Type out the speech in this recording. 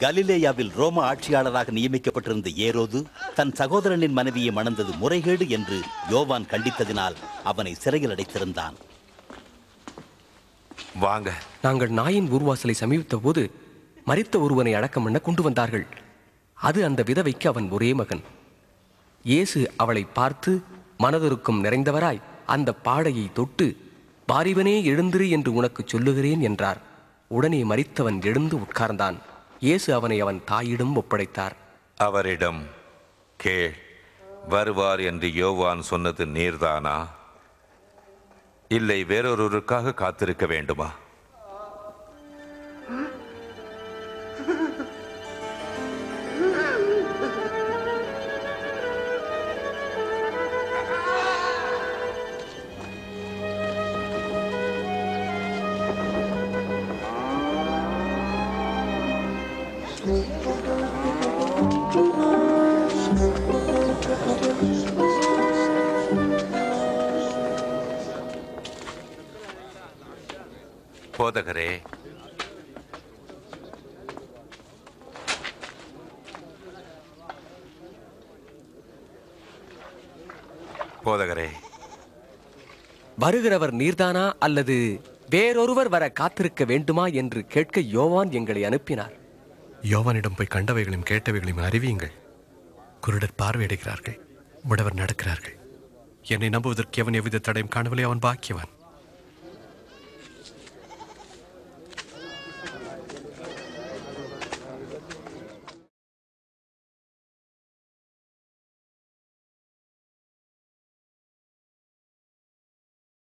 கலிலேயாவில் ரோம ஆட்சியாளராக நியமிக்கப்பட்டிருந்த ஏரோது தன் சகோதரனின் மனைவியை மணந்தது முறைகேடு என்று யோவான் கண்டித்ததினால் அவனை சிறையில் அடைத்திருந்தான் வாங்க நாங்கள் நாயின் ஊர்வாசலை சமீபித்த போது மரித்த ஒருவனை அடக்கம் பண்ண கொண்டு வந்தார்கள் அது அந்த விதவைக்கு அவன் ஒரே மகன் இயேசு அவளை பார்த்து மனதுருக்கம் நிறைந்தவராய் அந்த பாடையை தொட்டு பாரிவனே எழுந்திரு என்று உனக்கு சொல்லுகிறேன் என்றார் உடனே மரித்தவன் எழுந்து உட்கார்ந்தான் இயேசு அவனை அவன் தாயிடம் ஒப்படைத்தார் அவரிடம் கேள் வருவார் என்று யோவான் சொன்னது நீர்தானா இல்லை வேறொருவருக்காக காத்திருக்க வேண்டுமா போதகரே போதகரே வருகிறவர் நீர்தானா அல்லது வேறொருவர் வர காத்திருக்க வேண்டுமா என்று கேட்க யோவான் எங்களை அனுப்பினார் யோவானிடம் போய் கண்டவைகளையும் கேட்டவைகளையும் அறிவியுங்கள் குருடர் பார்வையிடுகிறார்கள் முடவர் நடக்கிறார்கள் என்னை நம்புவதற்கு எவன் எவ்வித தடையும் காணவில்லை அவன் பாக்கியவான்